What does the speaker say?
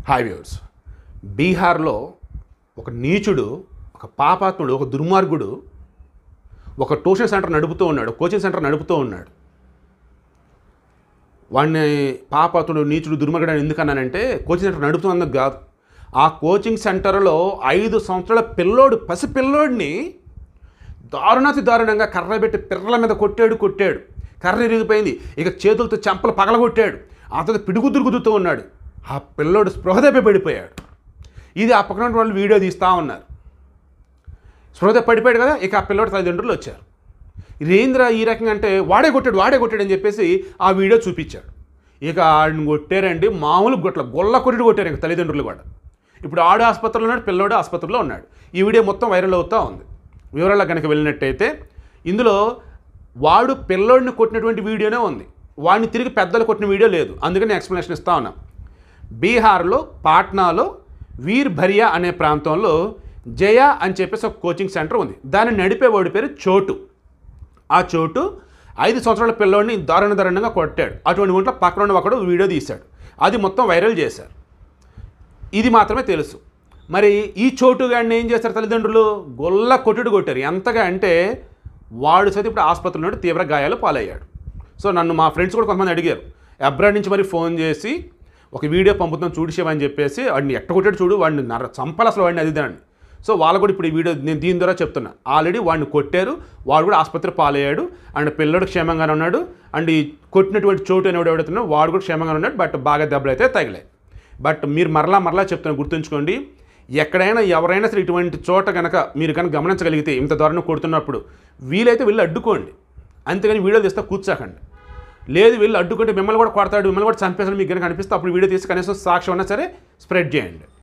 hi viewers బీహార్లో ఒక నీచుడు ఒక పాపాత్ముడు ఒక దుర్మార్గుడు ఒక ట్యూషన్ సెంటర్ నడుపుతూ ఉన్నాడు కోచింగ్ సెంటర్ నడుపుతూ ఉన్నాడు వాడిని పాపాతుడు నీచుడు దుర్మార్గుడు అని ఎందుకన్నానంటే కోచింగ్ సెంటర్ నడుపుతున్నందుకు కాదు ఆ కోచింగ్ సెంటర్లో ఐదు సంవత్సరాల పిల్లోడు పసి పిల్లోడిని దారుణాతి దారుణంగా కర్ర పెట్టి పిర్రల మీద కొట్టాడు కొట్టాడు కర్ర ఇరిగిపోయింది ఇక చేతులతో చెంపలు పగలగొట్టాడు అతను పిడుగుదురు గుద్దుతూ ఉన్నాడు ఆ పిల్లోడు స్పృహ దెబ్బ పడిపోయాడు ఇది ఆ పక్కన ఉన్న వాళ్ళు వీడియో తీస్తూ ఉన్నారు స్పృహ దెబ్బ పడిపోయాడు కదా ఇక ఆ పిల్లోడి తల్లిదండ్రులు వచ్చారు ఇదేంద్ర ఈ రకంగా అంటే వాడే కొట్టాడు వాడే కొట్టాడు అని చెప్పేసి ఆ వీడియో చూపించాడు ఇక ఆడిని కొట్టారండి మామూలు గొట్ల గొల్ల కొట్టి కొట్టారు ఇక తల్లిదండ్రులు కూడా ఇప్పుడు ఆడు ఆసుపత్రిలో ఉన్నాడు పిల్లోడు ఆసుపత్రిలో ఉన్నాడు ఈ వీడియో మొత్తం వైరల్ అవుతూ ఉంది వివరాల్లో కనుక వెళ్ళినట్టయితే ఇందులో వాడు పిల్లోడిని కొట్టినటువంటి వీడియోనే ఉంది వాడిని తిరిగి పెద్దలు కొట్టిన వీడియో లేదు అందుకని ఎక్స్ప్లెనేషన్ ఇస్తా ఉన్నాం బీహార్లో పాట్నాలో వీర్ భరియా అనే ప్రాంతంలో జయ అని చెప్పేసి ఒక కోచింగ్ సెంటర్ ఉంది దాన్ని నడిపేవాడి పేరు చోటు ఆ చోటు ఐదు సంవత్సరాల పిల్లోడిని దారుణ దారుణంగా కొట్టాడు అటువంటి ఒంట్లో పక్కన ఉన్న ఒకడు వీడియో తీశాడు అది మొత్తం వైరల్ చేశారు ఇది మాత్రమే తెలుసు మరి ఈ చోటు గాడిని ఏం చేస్తారు తల్లిదండ్రులు గొల్ల కొట్టుడు కొట్టారు ఎంతగా అంటే వాడు సైతం ఇప్పుడు ఆసుపత్రిలో నుండి తీవ్ర గాయాలు పాలయ్యాడు సో నన్ను మా ఫ్రెండ్స్ కూడా కొంతమంది అడిగారు అబ్రాడ్ నుంచి మరి ఫోన్ చేసి ఒక వీడియో పంపుతాం చూడిసేవని చెప్పేసి వాడిని ఎట్ట కొట్టాడు చూడు వాడిని నర చంపాలి అసలు వాడిని అది దాన్ని సో వాళ్ళు కూడా ఇప్పుడు ఈ వీడియో నేను దీని ద్వారా చెప్తున్నా ఆల్రెడీ వాడిని కొట్టారు వాడు కూడా ఆసుపత్రి పాలయ్యాడు అండ్ పిల్లడు క్షేమంగానే ఉన్నాడు అండ్ ఈ కొట్టినటువంటి చోటు అనేవాడు ఎవడవుతున్నాడు వాడు కూడా క్షేమంగానే ఉన్నాడు బట్ బాగా దెబ్బలు అయితే తగిలాయి బట్ మీరు మరలా మరలా చెప్తున్నా గుర్తుంచుకోండి ఎక్కడైనా ఎవరైనా సరే ఇటువంటి చోట కనుక మీరు కనుక గమనించగలిగితే ఇంత దారుణం కొడుతున్నప్పుడు వీలైతే వెళ్ళి అడ్డుకోండి అంతేగాని వీడియో తీస్తే కూర్చోకండి లేదు వెళ్ళి అడ్డుకుంటే మిమ్మల్ని కూడా కొడతాడు మిమ్మల్ని కూడా చంపేసాడు మీకు కనుక అనిపిస్తే అప్పుడు వీడియో తీసి కనీసం సాక్ష్యం ఉన్నా సరే స్ప్రెడ్ చేయండి